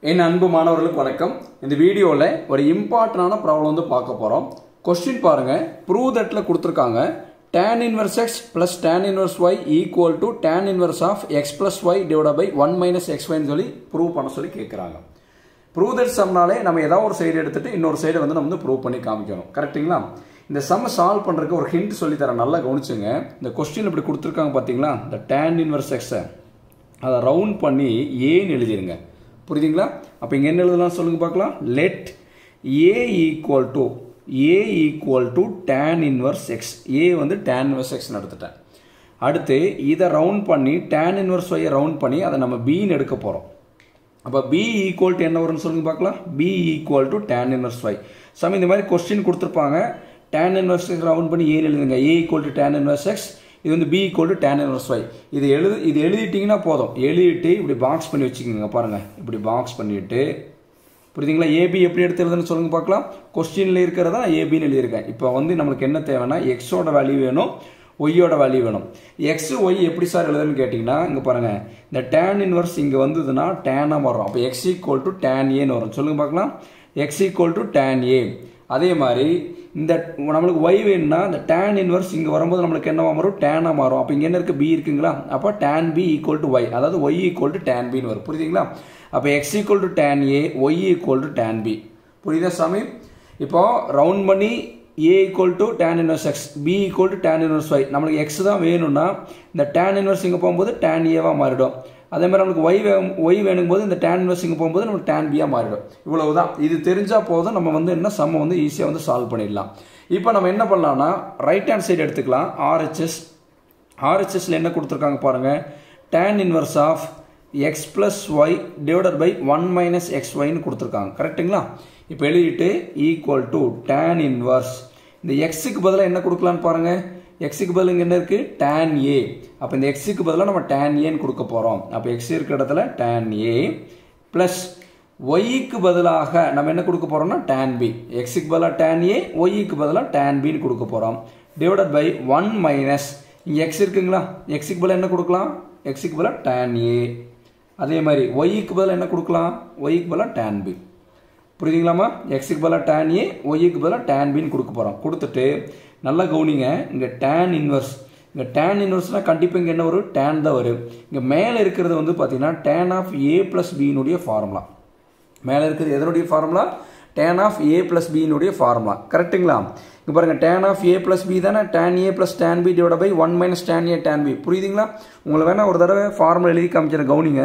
என் அன்பு மாணவர்களுக்கு வணக்கம் இந்த வீடியோவில் ஒரு இம்பார்ட்டண்டான ப்ராப்ளம் வந்து பார்க்க போகிறோம் கொஸ்டின் பாருங்க ப்ரூவ் தட்டில் கொடுத்துருக்காங்க tan inverse x plus tan inverse y equal to tan inverse of x plus y divide by one minus x ஒய்னு சொல்லி ப்ரூவ் பண்ண சொல்லி கேட்குறாங்க ப்ரூவ் தட் சம்னாலே நம்ம ஏதாவது ஒரு சைடு எடுத்துட்டு இன்னொரு சைடு வந்து நம்ம வந்து ப்ரூவ் பண்ணி காமிக்கணும் கரெக்ட்டுங்களா இந்த சம்மை சால்வ் பண்ணுறதுக்கு ஒரு ஹிண்ட் சொல்லி தரேன் நல்லா கவனிச்சுங்க இந்த கொஸ்டின் இப்படி கொடுத்துருக்காங்க பார்த்தீங்களா இந்த tan இன்வர்ஸ் எக்ஸை அதை ரவுண்ட் பண்ணி ஏன்னு எழுதிருங்க புரியுதுங்களா அப்போ இங்கே என்ன எழுதலாம் சொல்லுங்க பார்க்கலாம் let a equal to a equal to tan inverse x a வந்து டேன் இன்வர்ஸ் எக்ஸ்னு எடுத்துட்டேன் அடுத்து இதை ரவுண்ட் பண்ணி டேன் இன்வர்ஸ் ஒய்யை ரவுண்ட் பண்ணி அதை நம்ம பின்னு எடுக்க போகிறோம் அப்போ பி ஈக்குவல் டு என்ன வரும்னு சொல்லுங்க பார்க்கலாம் b equal to tan inverse y some இந்த மாதிரி கொஸ்டின் கொடுத்துருப்பாங்க டேன் இன்வர்ஸ் ரவுண்ட் பண்ணி ஏன்னு எழுதுங்க a equal to tan inverse x இது வந்து b equal to tan inverse y இது எழுது இது எழுதிட்டிங்கன்னா போதும் எழுதிட்டு இப்படி பாக்ஸ் பண்ணி வச்சுக்கோங்க பாருங்கள் இப்படி பாக்ஸ் பண்ணிவிட்டு புரியுதுங்களா ஏபி எப்படி எடுத்து எழுதுன்னு சொல்லுங்க பார்க்கலாம் கொஸ்டினில் இருக்கிறதா ஏபின்னு எழுதியிருக்கேன் இப்போ வந்து நம்மளுக்கு என்ன தேவைன்னா எக்ஸோட வேல்யூ வேணும் ஒய்யோட வேல்யூ வேணும் எக்ஸ் ஒய் எப்படி சார் எழுதுன்னு கேட்டிங்கன்னா இங்கே பாருங்கள் இந்த டேன் இன்வர்ஸ் இங்கே வந்ததுன்னா டேனாக வரும் அப்போ எக்ஸ் ஈக்குவல் டு டேன் ஏன்னு வரும் சொல்லுங்க பார்க்கலாம் x equal to tan a அதே மாதிரி இந்த நம்மளுக்கு ஒய் வேணும்னா இந்த டேன் இன்வர்ஸ் இங்கே வரும்போது நம்மளுக்கு என்ன வரும் டேனாக மாறும் அப்போ இங்கே என்ன இருக்குது பி இருக்குங்களா அப்போ tan b equal to y அதாவது ஒய் ஈக்குவல் டு டேன் பின்னு வரும் புரியுதுங்களா அப்போ x equal to tan a y equal to tan b புரியுதா சாமி இப்போ ரவுண்ட் பண்ணி a equal to tan inverse x b equal to tan inverse y நம்மளுக்கு எக்ஸ் தான் வேணும்னா இந்த டேன் இன்வர்ஸ் இங்கே போகும்போது டேன் ஏவாக மாறிடும் அதே மாதிரி நம்மளுக்கு ஒய் வேணும் ஒய் வேணும் போது இந்த டேன் இன்வர்ஸ் இங்கே போகும்போது நமக்கு டேன் பியாக மாறிடும் இவ்வளவு தான் இது தெரிஞ்சால் போதும் நம்ம வந்து என்ன சம்ம வந்து ஈஸியாக வந்து சால்வ் பண்ணிடலாம் இப்போ நம்ம என்ன பண்ணலாம்னா ரைட் ஹேண்ட் சைடு எடுத்துக்கலாம் ஆர்ஹெச்எஸ் ஆர்ஹெச்எஸ்ல என்ன கொடுத்துருக்காங்க பாருங்கள் tan inverse of x plus y divided by one minus x ஒய்னு கொடுத்துருக்காங்க கரெக்டுங்களா இப்போ எழுதிட்டு ஈக்குவல் டு டேன் இன்வர்ஸ் இந்த எக்ஸுக்கு பதிலாக என்ன கொடுக்கலான்னு பாருங்கள் எக்ஸுக்கு பதில் இங்கே என்ன இருக்குது டேன் ஏ அப்போ இந்த எக்ஸுக்கு பதிலாக நம்ம டேன் ஏன்னு கொடுக்க போகிறோம் அப்போ எக்ஸ் இருக்கிற இடத்துல டேன் ஏ ப்ளஸ் ஒய்க்கு பதிலாக நம்ம என்ன கொடுக்க போகிறோம்னா டேன் பி எக்ஸுக்கு பதிலாக டேன் ஏ ஒய்க்கு பதிலாக டேன் பின்னு கொடுக்க போகிறோம் டிவைடட் பை ஒன் மைனஸ் இங்கே எக்ஸ் இருக்குங்களா எக்ஸுக்கு பதிலாக என்ன கொடுக்கலாம் எக்ஸுக்கு பதிலாக டேன் ஏ அதே மாதிரி ஒய்க்கு பதிலாக என்ன கொடுக்கலாம் ஒய்க்கு பதிலாக டேன் பி புரியுதுங்களாமா எக்ஸுக்கு பதிலாக டேன் ஏ ஒய்க்கு பதிலாக டேன் பின்னு கொடுக்க போகிறோம் கொடுத்துட்டு நல்லா கவனிங்க இங்கே டேன் இன்வர்ஸ் இங்கே டேன் இன்வர்ஸ்னால் கண்டிப்பாக இங்கே என்ன வரும் டேன் தான் வரும் இங்கே மேலே இருக்கிறது வந்து பார்த்தீங்கன்னா டேன் ஆஃப் ஏ ப்ளஸ் பியினுடைய ஃபார்முலா மேலே இருக்கிறது எதனுடைய formula tan of a plus பியினுடைய ஃபார்முலா கரெக்டுங்களா இங்கே பாருங்கள் tan of a plus b தானே tan a plus tan b divide by one minus tan a tan b புரியுதுங்களா உங்களை வேணால் ஒரு தடவை ஃபார்முலா எழுதி காமிச்சிட கவனிங்க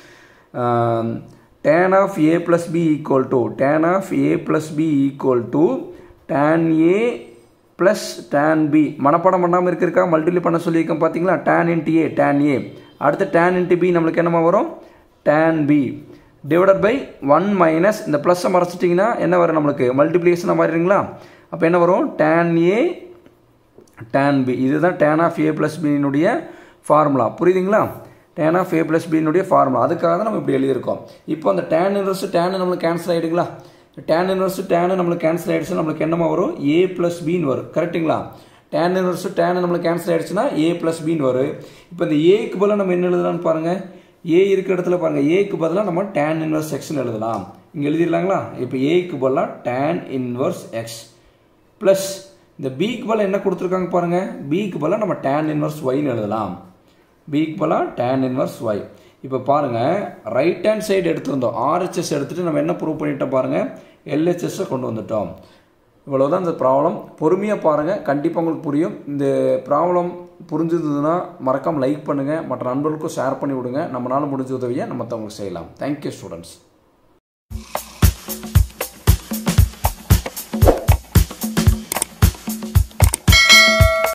tan of a plus b equal to tan of a plus b equal to tan a plus tan B மனப்பாடம் பண்ணாமல் இருக்கிறக்கா மல்டிப்ளை பண்ண சொல்லியிருக்கேன் பார்த்தீங்களா tan into a tan a அடுத்து டேன் இன்ட்டு பி நம்மளுக்கு என்னமா வரும் tan b divided by one minus இந்த ப்ளஸ்ஸை மறைச்சிட்டிங்கன்னா என்ன வரும் நம்மளுக்கு மல்டிப்ளிகேஷனாக மாறிடுங்களா அப்போ என்ன வரும் டேன் ஏ டேன் பி இதுதான் டேன் ஆஃப் ஏ ப்ளஸ் பியினுடைய ஃபார்முலா புரியுதுங்களா டேன் ஆஃப் ஏ ப்ளஸ் பியினுடைய ஃபார்முலா அதுக்காக தான் நம்ம இப்படி எழுதியிருக்கோம் இப்போ அந்த டேன் இன்வர்ஸ் டேன் நம்மளுக்கு கேன்சல் ஆகிடுங்களா டேன் இன்வர்ஸ் டேனு நம்மளுக்கு கேன்சல் ஆகிடுச்சு நம்மளுக்கு என்னமா வரும் ஏ ப்ளஸ் பின்னு வரும் கரெக்டுங்களா டேன் இன்வர்ஸ் டேனு நம்மளுக்கு கேன்சல் ஆகிடுச்சுன்னா ஏ ப்ளஸ் பின்னு வரும் இப்போ இந்த ஏக்கு பதிலாக நம்ம என்ன எழுதலாம்னு பாருங்கள் ஏ இருக்கிற இடத்துல பாருங்கள் ஏக்கு பதிலாக நம்ம டேன் இன்வர்ஸ் எக்ஸ்னு எழுதலாம் இங்கே எழுதிடலாங்களா இப்போ ஏக்கு பதிலாக டேன் இன்வர்ஸ் எக்ஸ் ப்ளஸ் இந்த பிக்கு பதிலாக என்ன கொடுத்துருக்காங்க பாருங்கள் பிக்கு பதிலாக நம்ம டேன் இன்வர்ஸ் ஒய்னு எழுதலாம் பிக்கு பதிலாக டேன் இன்வர்ஸ் ஒய் இப்போ பாருங்கள் ரைட் ஹேண்ட் சைடு எடுத்திருந்தோம் ஆர்ஹெச்எஸ் எடுத்துகிட்டு நம்ம என்ன ப்ரூவ் பண்ணிட்டோம் பாருங்கள் எல்ஹெச்எஸ்ஸை கொண்டு வந்துட்டோம் இவ்வளோதான் இந்த ப்ராப்ளம் பொறுமையாக பாருங்கள் கண்டிப்பாக உங்களுக்கு புரியும் இந்த ப்ராப்ளம் புரிஞ்சதுன்னா மறக்காமல் லைக் பண்ணுங்கள் மற்ற நண்பர்களுக்கும் ஷேர் பண்ணி விடுங்க நம்மளால் முடிஞ்ச உதவியை நம்ம மற்றவங்களுக்கு செய்யலாம் தேங்க்யூ ஸ்டூடெண்ட்ஸ்